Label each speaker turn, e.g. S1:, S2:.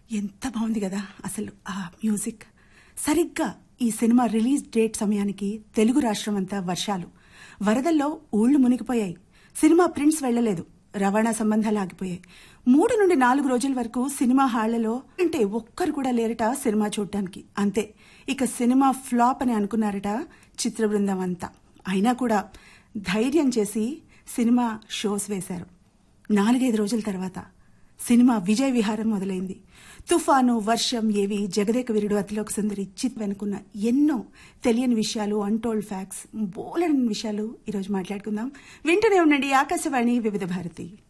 S1: ఎంత బాగుంది కదా అసలు ఆ మ్యూజిక్ సరిగ్గా ఈ సినిమా రిలీజ్ డేట్ సమయానికి తెలుగు రాష్ట్రం అంతా వర్షాలు వరదల్లో ఊళ్లు మునిగిపోయాయి సినిమా ప్రింట్స్ వెళ్లలేదు రవాణా సంబంధాలు ఆగిపోయాయి మూడు నుండి నాలుగు రోజుల వరకు సినిమా హాళ్లలో అంటే ఒక్కరు కూడా లేరట సినిమా చూడటానికి అంతే ఇక సినిమా ఫ్లాప్ అని అనుకున్నారట చిత్ర బృందం అంతా అయినా కూడా ధైర్యం చేసి సినిమా షోస్ వేశారు నాలుగైదు రోజుల తర్వాత సినిమా విజయ విహారం మొదలైంది తుఫాను వర్షం ఏవి జగదేక వీరుడు అతిలోక సుందరి చిత్ వెనుకున్న ఎన్నో తెలియని విషయాలు అన్టోల్డ్ ఫ్యాక్ట్స్ బోలెడని విషయాలు ఈరోజు మాట్లాడుకుందాం వింటూనే ఉండండి ఆకాశవాణి వివిధ భారతి